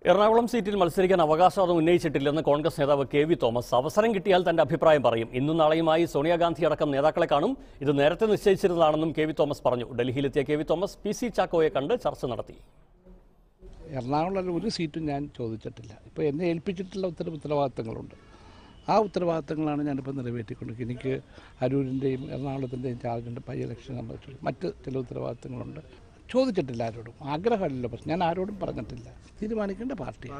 എറണാകുളം സീറ്റിൽ മത്സരിക്കാൻ അവകാശവാദം ഉന്നയിച്ചിട്ടില്ലെന്ന് കോൺഗ്രസ് നേതാവ് കെ വി തോമസ് അവസരം കിട്ടിയാൽ തന്റെ അഭിപ്രായം പറയും ഇന്നും നാളെയുമായി സോണിയാഗാന്ധി അടക്കം നേതാക്കളെ കാണും ഇത് നേരത്തെ നിശ്ചയിച്ചിരുന്നതാണെന്നും കെ വി തോമസ് പറഞ്ഞു ഡൽഹിയിലെത്തിയ K V Thomas P C ചാക്കോയെ കണ്ട് ചർച്ച നടത്തി എറണാകുളത്തിൽ ഒരു സീറ്റും ഞാൻ ചോദിച്ചിട്ടില്ല ഇപ്പോൾ എന്നെ ഏൽപ്പിച്ചിട്ടുള്ള ഉത്തര ഉത്തരവാദിത്തങ്ങളുണ്ട് ആ ഉത്തരവാദിത്തങ്ങളാണ് ഞാനിപ്പോൾ നിറവേറ്റിക്കൊണ്ടിരിക്കുന്നത് എനിക്ക് അരൂരിൻ്റെയും എറണാകുളത്തിൻ്റെയും ചാർജുണ്ട് പൈ ഇലക്ഷൻ സംബന്ധിച്ചു മറ്റ് ചില ഉത്തരവാദിത്തങ്ങളുണ്ട് ചോദിച്ചിട്ടില്ല ആരോടും ആഗ്രഹമല്ലല്ലോ പക്ഷെ ഞാൻ ആരോടും പറഞ്ഞിട്ടില്ല തീരുമാനിക്കേണ്ട പാർട്ടിയാണ്